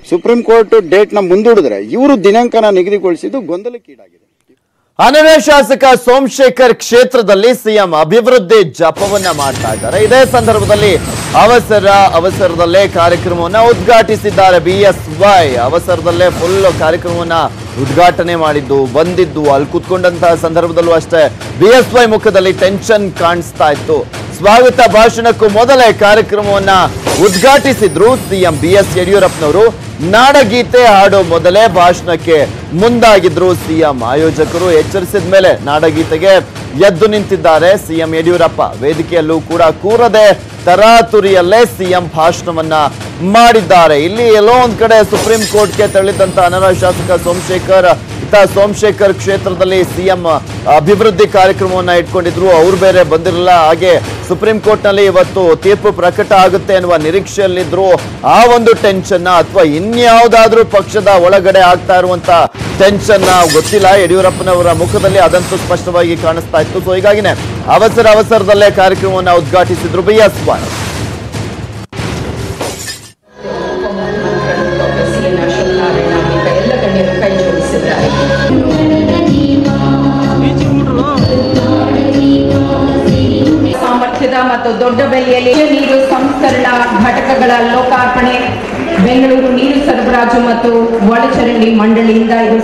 supreme court ಡೇಟ್ನ ಮುಂದೂಡಿದ್ರೆ ಇವರು ದಿನಾಂಕನ ನಿಗದಿಗೊಳಿಸಿದ್ದು ಗೊಂದಲಕ್ಕೀಡಾಗಿದೆ ಅನನ್ಯ ಶಾಸಕ ಸೋಮಶೇಖರ್ ಕ್ಷೇತ್ರದಲ್ಲಿ ಸಿಎಂ ಅಭಿವೃದ್ಧಿ ಜಪವನ್ನ ಮಾಡ್ತಾ ಇದ್ದಾರೆ ಇದೇ ಸಂದರ್ಭದಲ್ಲಿ ಅವಸರ ಅವಸರದಲ್ಲೇ ಕಾರ್ಯಕ್ರಮವನ್ನ ಉದ್ಘಾಟಿಸಿದ್ದಾರೆ ಬಿ ಎಸ್ ವೈ ಅವಸರದಲ್ಲೇ ಫುಲ್ ಕಾರ್ಯಕ್ರಮವನ್ನ ಉದ್ಘಾಟನೆ ಮಾಡಿದ್ದು ಬಂದಿದ್ದು ಅಲ್ಲಿ ಕೂತ್ಕೊಂಡಂತಹ ಸಂದರ್ಭದಲ್ಲೂ ಅಷ್ಟೇ ಬಿ ಎಸ್ ವೈ ಮುಖದಲ್ಲಿ ಟೆನ್ಷನ್ ಕಾಣಿಸ್ತಾ ಇತ್ತು ಸ್ವಾಗತ ಭಾಷಣಕ್ಕೂ ಮೊದಲೇ ಕಾರ್ಯಕ್ರಮವನ್ನ ಉದ್ಘಾಟಿಸಿದ್ರು ಸಿಎಂ ಬಿ ಎಸ್ ಯಡಿಯೂರಪ್ಪನವರು ನಾಡಗೀತೆ ಹಾಡೋ ಮೊದಲೇ ಭಾಷಣಕ್ಕೆ ಮುಂದಾಗಿದ್ರು ಸಿಎಂ ಆಯೋಜಕರು ಎಚ್ಚರಿಸಿದ ಮೇಲೆ ನಾಡಗೀತೆಗೆ ಎದ್ದು ನಿಂತಿದ್ದಾರೆ ಸಿಎಂ ಯಡಿಯೂರಪ್ಪ ವೇದಿಕೆಯಲ್ಲೂ ಕೂಡ ಕೂರದೆ ತರಾತುರಿಯಲ್ಲೇ ಸಿಎಂ ಭಾಷಣವನ್ನ ಮಾಡಿದ್ದಾರೆ ಇಲ್ಲಿ ಎಲ್ಲೋ ಒಂದ್ ಕಡೆ ಸುಪ್ರೀಂ ಕೋರ್ಟ್ಗೆ ತೆರಳಿದಂತ ಅನರ್ಹ ಶಾಸಕ ಸೋಮಶೇಖರ್ ಇತ್ತ ಸೋಮಶೇಖರ್ ಕ್ಷೇತ್ರದಲ್ಲಿ ಸಿಎಂ ಅಭಿವೃದ್ಧಿ ಕಾರ್ಯಕ್ರಮವನ್ನ ಇಟ್ಕೊಂಡಿದ್ರು ಅವ್ರು ಬೇರೆ ಬಂದಿರಲಿಲ್ಲ ಹಾಗೆ ಸುಪ್ರೀಂ ಕೋರ್ಟ್ ನಲ್ಲಿ ಇವತ್ತು ತೀರ್ಪು ಪ್ರಕಟ ಆಗುತ್ತೆ ಅನ್ನುವ ನಿರೀಕ್ಷೆಯಲ್ಲಿದ್ರು ಆ ಒಂದು ಟೆನ್ಷನ್ ಅಥವಾ ಇನ್ಯಾವುದಾದ್ರೂ ಪಕ್ಷದ ಒಳಗಡೆ ಆಗ್ತಾ ಇರುವಂತ ಟೆನ್ಷನ್ ಗೊತ್ತಿಲ್ಲ ಯಡಿಯೂರಪ್ಪನವರ ಮುಖದಲ್ಲಿ ಅದಂತೂ ಸ್ಪಷ್ಟವಾಗಿ ಕಾಣಿಸ್ತಾ ಇತ್ತು ಸೊ ಹೀಗಾಗಿನೇ ಅವಸರ ಅವಸರದಲ್ಲೇ ಕಾರ್ಯಕ್ರಮವನ್ನ ಉದ್ಘಾಟಿಸಿದ್ರು B S Y CN Ashok Narayana ಈಗ ಎಲ್ಲ ಗಣ್ಯರು ಕೈ ಜೋಡಿಸಿದ್ದಾರೆ ಸಾಮರ್ಥ್ಯದ ಮತ್ತು ದೊಡ್ಡ ಬೆಲೆಯಲ್ಲಿ ನೀರು ಸಂಸ್ಕರಣಾ ಘಟಕಗಳ ಲೋಕಾರ್ಪಣೆ ಬೆಂಗಳೂರು ನೀರು ಸರಬರಾಜು ಮತ್ತು ಒಳಚರಂಡಿ ಮಂಡಳಿಯಿಂದ ಇದು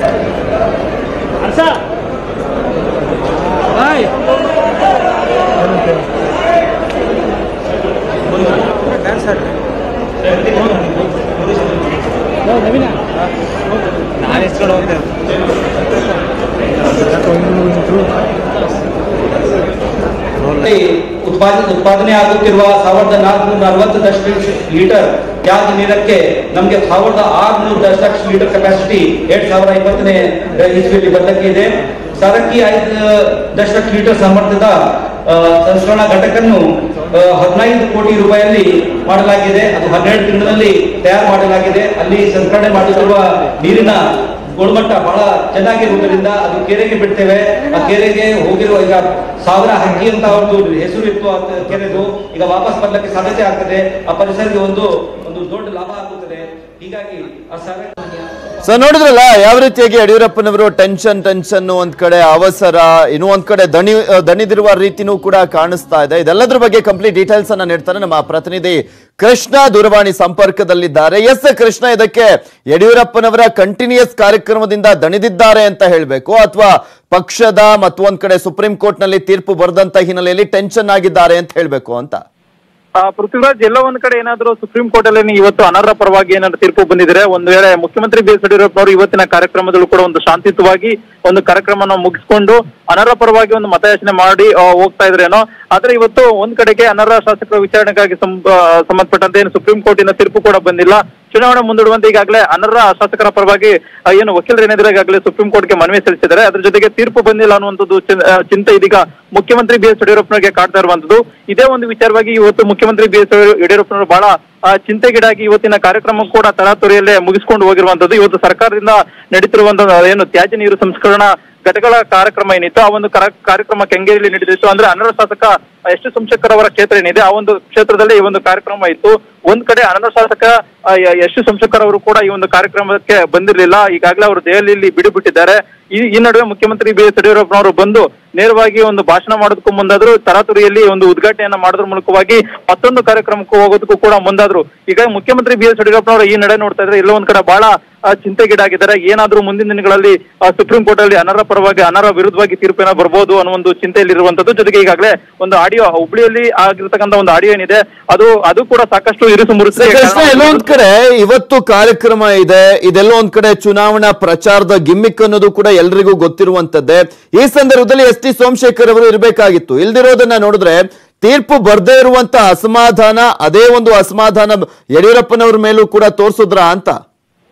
ಉತ್ಪಾದನೆ ಉತ್ಪಾದನೆ ಆಗುತ್ತಿರುವ ಸಾವಿರದ ನಾಲ್ಕುನೂರ ನಲವತ್ತು ದಶಲಕ್ಷ ಲೀಟರ್ ತ್ಯಾಜ್ಯ ನೀರಕ್ಕೆ ನಮಗೆ ಸಾವಿರದ ಆರುನೂರು ದಶಲಕ್ಷ ಲೀಟರ್ ಕೆಪಾಸಿಟಿ ಎರಡ್ ಸಾವಿರದ ಇಪ್ಪತ್ತನೇ ಇಸ್ವಿಯಲ್ಲಿ ಬರ್ಲಿಕ್ಕೆ ಇದೆ ಸರಕಿ ಐದು ದಶಲಕ್ಷ ಲೀಟರ್ ಸಾಮರ್ಥ್ಯದ ಆ, ಸಂಸ್ಕರಣಾ ಘಟಕನ್ನು ಆ, ಹದಿನೈದು ಕೋಟಿ ರೂಪಾಯಲ್ಲಿ ಮಾಡಲಾಗಿದೆ ಅದು ಹನ್ನೆರಡು ತಿಂಗಳಲ್ಲಿ ತಯಾರು ಮಾಡಲಾಗಿದೆ ಅಲ್ಲಿ ಸಂಸ್ಕರಣೆ ಮಾಡುತ್ತಿರುವ ನೀರಿನ ಗುಣಮಟ್ಟ ಬಹಳ ಚೆನ್ನಾಗಿರುವುದರಿಂದ ಅದು ಕೆರೆಗೆ ಬಿಡ್ತೇವೆ ಆ ಕೆರೆಗೆ ಹೋಗಿರುವ ಈಗ ಸಾವಿರ ಹಕ್ಕಿ ಅಂತ ಒಂದು ಹೆಸರು ಇತ್ತು ಆ ಕೆರೆದು ಈಗ ವಾಪಸ್ ಬರ್ಲಿಕ್ಕೆ ಸಾಧ್ಯತೆ ಆಗ್ತದೆ ಆ ಪರಿಸರಕ್ಕೆ ಒಂದು ಒಂದು ದೊಡ್ಡ ಲಾಭ ಆಗುತ್ತದೆ ಹೀಗಾಗಿ ಆ ಸರ ಸೊ ನೋಡಿದ್ರಲ್ಲ ಯಾವ ರೀತಿಯಾಗಿ ಯಡಿಯೂರಪ್ಪನವರು ಟೆನ್ಷನ್ ಟೆನ್ಷನ್ ಒಂದ್ ಕಡೆ ಅವಸರ ಇನ್ನು ಒಂದ್ ಕಡೆ ದಣಿ ಆ, ದಣಿದಿರುವ ರೀತಿನೂ ಕೂಡ ಕಾಣಿಸ್ತಾ ಇದೆ ಇದೆಲ್ಲದ್ರ ಬಗ್ಗೆ ಕಂಪ್ಲೀಟ್ ಡೀಟೇಲ್ಸ್ ಅನ್ನ ನೀಡ್ತಾರೆ ನಮ್ಮ ಪ್ರತಿನಿಧಿ ಕೃಷ್ಣ ದೂರವಾಣಿ ಸಂಪರ್ಕದಲ್ಲಿದ್ದಾರೆ ಎಸ್ ಕೃಷ್ಣ ಇದಕ್ಕೆ ಯಡಿಯೂರಪ್ಪನವರ ಕಂಟಿನ್ಯೂಸ್ ಕಾರ್ಯಕ್ರಮದಿಂದ ದಣಿದಿದ್ದಾರೆ ಅಂತ ಹೇಳ್ಬೇಕು ಅಥವಾ ಪಕ್ಷದ ಮತ್ತೊಂದ್ ಕಡೆ ಸುಪ್ರೀಂ ಕೋರ್ಟ್ ನಲ್ಲಿ ತೀರ್ಪು ಬರೆದಂತ ಹಿನ್ನೆಲೆಯಲ್ಲಿ ಟೆನ್ಷನ್ ಆಗಿದ್ದಾರೆ ಅಂತ ಹೇಳ್ಬೇಕು ಅಂತ ಆ, ಪೃಥ್ವಿರಾಜ್ ಎಲ್ಲ ಒಂದ್ ಕಡೆ ಏನಾದ್ರು ಸುಪ್ರೀಂ ಕೋರ್ಟ್ ಅಲ್ಲಿ ಇವತ್ತು ಅನರ್ಹ ಪರವಾಗಿ ಏನಾದ್ರು ತೀರ್ಪು ಬಂದಿದ್ರೆ ಒಂದ್ ವೇಳೆ ಮುಖ್ಯಮಂತ್ರಿ ಬಿ ಎಸ್ ಯಡಿಯೂರಪ್ಪನವರು ಇವತ್ತಿನ ಕಾರ್ಯಕ್ರಮದಲ್ಲೂ ಕೂಡ ಒಂದು ಶಾಂತಿಯುತವಾಗಿ ಒಂದು ಕಾರ್ಯಕ್ರಮನ ಮುಗಿಸ್ಕೊಂಡು ಅನರ್ಹ ಪರವಾಗಿ ಒಂದು ಮತಯಾಚನೆ ಮಾಡಿ ಆ, ಹೋಗ್ತಾ ಇದ್ರೇನೋ ಆದ್ರೆ ಇವತ್ತು ಒಂದ್ ಕಡೆಗೆ ಅನರ್ಹ ಶಾಸಕರ ವಿಚಾರಣೆಗಾಗಿ ಸಂ- ಆ, ಸಂಬಂಧಪಟ್ಟಂತೆ ಏನು ಸುಪ್ರೀಂ ಕೋರ್ಟಿನ ತೀರ್ಪು ಕೂಡ ಬಂದಿಲ್ಲ ಚುನಾವಣೆ ಮುಂದೂಡುವಂತೆ ಈಗಾಗಲೇ ಅನರ್ಹ ಶಾಸಕರ ಪರವಾಗಿ ಆ, ಏನು ವಕೀಲರು ಏನಿದ್ರೆ ಈಗಾಗಲೇ ಸುಪ್ರೀಂ ಕೋರ್ಟ್ಗೆ ಮನವಿ ಸಲ್ಲಿಸಿದ್ದಾರೆ ಅದ್ರ ಜೊತೆಗೆ ತೀರ್ಪು ಬಂದಿಲ್ಲ ಅನ್ನುವಂಥದ್ದು ಚಿನ್- ಆ, ಚಿಂತೆ ಇದೀಗ ಮುಖ್ಯಮಂತ್ರಿ ಬಿ ಎಸ್ ಯಡಿಯೂರಪ್ಪನವರಿಗೆ ಕಾಡ್ತಾ ಇರುವಂತದ್ದು ಇದೇ ಒಂದು ವಿಚಾರವಾಗಿ ಇವತ್ತು ಮುಖ್ಯಮಂತ್ರಿ ಬಿ ಎಸ್ ಯಡಿಯೂರಪ್ಪನವರು ಬಹಳ ಆ, ಚಿಂತೆಗೀಡಾಗಿ ಇವತ್ತಿನ ಕಾರ್ಯಕ್ರಮ ಕೂಡ ತರಾತುರಿಯಲ್ಲೇ ಮುಗಿಸ್ಕೊಂಡು ಹೋಗಿರುವಂತದ್ದು ಇವತ್ತು ಸರ್ಕಾರದಿಂದ ನಡೀತಿರುವಂತಹ ಏನು ತ್ಯಾಜ್ಯ ನೀರು ಸಂಸ್ಕರಣಾ ಘಟಕಗಳ ಕಾರ್ಯಕ್ರಮ ಏನಿತ್ತು ಆ ಒಂದು ಕರ- ಕಾರ್ಯಕ್ರಮ ಕೆಂಗೇರಿಯಲ್ಲಿ ನಡೆದಿತ್ತು ಅಂದ್ರೆ ಅನರ್ಹ ಶಾಸಕ ಎಷ್ಟು ಸೋಮಶೇಖರ್ ಅವರ ಕ್ಷೇತ್ರ ಏನಿದೆ ಆ ಒಂದು ಕ್ಷೇತ್ರದಲ್ಲಿ ಈ ಒಂದು ಕಾರ್ಯಕ್ರಮ ಇತ್ತು ಒಂದ್ ಕಡೆ ಅನರ್ಹ ಶಾಸಕ ಆ, ಯ- ಎಷ್ಟು ಸೋಮಶೇಖರ್ ಅವರು ಕೂಡ ಈ ಒಂದು ಕಾರ್ಯಕ್ರಮಕ್ಕೆ ಬಂದಿರಲಿಲ್ಲ ಈಗಾಗಲೇ ಅವರು ದೆಹಲಿಯಲ್ಲಿ ಬಿಡು ಬಿಟ್ಟಿದ್ದಾರೆ ಈ ಈ ನಡುವೆ ಮುಖ್ಯಮಂತ್ರಿ ಬಿ ಎಸ್ ಯಡಿಯೂರಪ್ಪನವರು ಬಂದು ನೇರವಾಗಿ ಒಂದು ಭಾಷಣ ಮಾಡೋದಕ್ಕೂ ಮುಂದಾದ್ರು ತರಾತುರಿಯಲ್ಲಿ ಒಂದು ಉದ್ಘಾಟನೆಯನ್ನ ಮಾಡೋದ್ರ ಮೂಲಕವಾಗಿ ಮತ್ತೊಂದು ಕಾರ್ಯಕ್ರಮಕ್ಕೂ ಹೋಗೋದಕ್ಕೂ ಕೂಡ ಮುಂದಾದ್ರು ಈಗ ಮುಖ್ಯಮಂತ್ರಿ ಬಿ ಎಸ್ ಯಡಿಯೂರಪ್ಪನವರು ಈ ನಡೆ ನೋಡ್ತಾ ಇದ್ರೆ ಎಲ್ಲೋ ಒಂದ್ ಕಡೆ ಬಹಳ ಆ, ಚಿಂತೆಗೀಡಾಗಿದ್ದಾರೆ ಏನಾದ್ರೂ ಮುಂದಿನ ದಿನಗಳಲ್ಲಿ ಆ, ಸುಪ್ರೀಂ ಕೋರ್ಟ್ ಅಲ್ಲಿ ಅನರ್ಹ ಪರವಾಗಿ ಅನರ್ಹ ವಿರುದ್ಧವಾಗಿ ತೀರ್ಪೇನ ಬರ್ಬೋದು ಅನ್ನೋ ಒಂದು ಚಿಂತೆಯಲ್ಲಿರುವಂತದ್ದು ಜೊತೆಗೆ ಈಗಾಗಲೇ ಒಂದು ಆಡಿಯೋ ಹುಬ್ಳಿಯಲ್ಲಿ ಆಗಿರ್ತಕ್ಕಂಥ ಒಂದು ಆಡಿಯೋ ಏನಿದೆ ಅದು ಅದು ಕೂಡ ಸಾಕಷ್ಟು ಇರುಸು ಮುರುಸು ಕೃಷ್ಣ ಎಲ್ಲೋ ಒಂದ್ ಕಡೆ ಇವತ್ತು ಕಾರ್ಯಕ್ರಮ ಇದೆ ಇದೆಲ್ಲೋ ಒಂದ್ ಕಡೆ ಚುನಾವಣಾ ಪ್ರಚಾರದ ಗಿಮ್ಮಿಕ್ ಅನ್ನೋದು ಕೂಡ ಎಲ್ರಿಗೂ ಗೊತ್ತಿರುವಂತದ್ದೇ ಈ ಸಂದರ್ಭದಲ್ಲಿ ಎಸ್ ಟಿ ಸೋಮಶೇಖರ್ ಅವರು ಇರಬೇಕಾಗಿತ್ತು ಇಲ್ದಿರೋದನ್ನ ನೋಡಿದ್ರೆ ತೀರ್ಪು ಬರ್ದೇ ಇರುವಂತ ಅಸಮಾಧಾನ ಅದೇ ಒಂದು ಅಸಮಾಧಾನ ಯಡಿಯೂರಪ್ಪನವ್ರ ಮೇಲೂ ಕೂಡ ತೋರ್ಸುದ್ರ ಅಂತ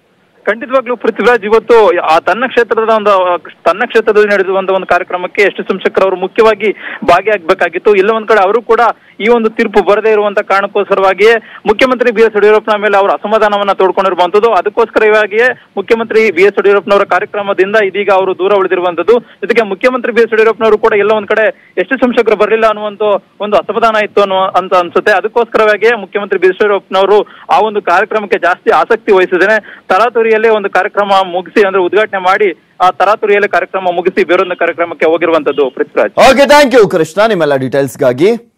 ಖಂಡಿತವಾಗ್ಲೂ ಪೃಥ್ವಿರಾಜ್ ಇವತ್ತು ಆ ತನ್ನ ಕ್ಷೇತ್ರದ ಒಂದು ತನ್ನ ಕ್ಷೇತ್ರದಲ್ಲಿ ನಡೆದಿರುವಂತ ಒಂದು ಕಾರ್ಯಕ್ರಮಕ್ಕೆ ಎಸ್ ಟಿ ಸೋಮಶೇಖರ್ ಅವರು ಮುಖ್ಯವಾಗಿ ಭಾಗಿಯಾಗಬೇಕಾಗಿತ್ತು ಇಲ್ಲ ಒಂದ್ ಕಡೆ ಅವರು ಕೂಡ ಈ ಒಂದು ತೀರ್ಪು ಬರದೇ ಇರುವಂತ ಕಾರಣಕ್ಕೋಸ್ಕರವಾಗಿಯೇ ಮುಖ್ಯಮಂತ್ರಿ ಬಿ ಎಸ್ ಯಡಿಯೂರಪ್ಪನ ಮೇಲೆ ಅವರು ಅಸಮಾಧಾನವನ್ನ ತೋಡ್ಕೊಂಡಿರುವಂತದ್ದು ಅದಕ್ಕೋಸ್ಕರವಾಗಿಯೇ ಮುಖ್ಯಮಂತ್ರಿ ಬಿ ಎಸ್ ಯಡಿಯೂರಪ್ಪನವರ ಕಾರ್ಯಕ್ರಮದಿಂದ ಇದೀಗ ಅವರು ದೂರ ಉಳಿದಿರುವಂತದ್ದು ಜೊತೆಗೆ ಮುಖ್ಯಮಂತ್ರಿ ಬಿ ಎಸ್ ಯಡಿಯೂರಪ್ಪನವರು ಕೂಡ ಎಲ್ಲ ಒಂದ್ ಕಡೆ ಎಷ್ಟು ಸೋಮಶೇಖರ್ ಬರಲಿಲ್ಲ ಅನ್ನುವಂತ ಒಂದು ಅಸಮಾಧಾನ ಇತ್ತು ಅನ್ನುವ ಅಂತ ಅನ್ಸುತ್ತೆ ಅದಕ್ಕೋಸ್ಕರವಾಗಿಯೇ ಮುಖ್ಯಮಂತ್ರಿ ಬಿ ಎಸ್ ಯಡಿಯೂರಪ್ಪನವರು ಆ ಒಂದು ಕಾರ್ಯಕ್ರಮಕ್ಕೆ ಜಾಸ್ತಿ ಆಸಕ್ತಿ ವಹಿಸಿದ್ದೇನೆ ತರಾತುರಿಯಲ್ಲೇ ಒಂದು ಕಾರ್ಯಕ್ರಮ ಮುಗಿಸಿ ಅಂದ್ರೆ ಉದ್ಘಾಟನೆ ಮಾಡಿ ಆ ತರಾತುರಿಯಲ್ಲೇ ಕಾರ್ಯಕ್ರಮ ಮುಗಿಸಿ ಬೇರೊಂದು ಕಾರ್ಯಕ್ರಮಕ್ಕೆ ಹೋಗಿರುವಂತದ್ದು Prithviraj okay thank you Krishna ನಿಮ್ಮೆಲ್ಲ ಡೀಟೇಲ್ಸ್ಗಾಗಿ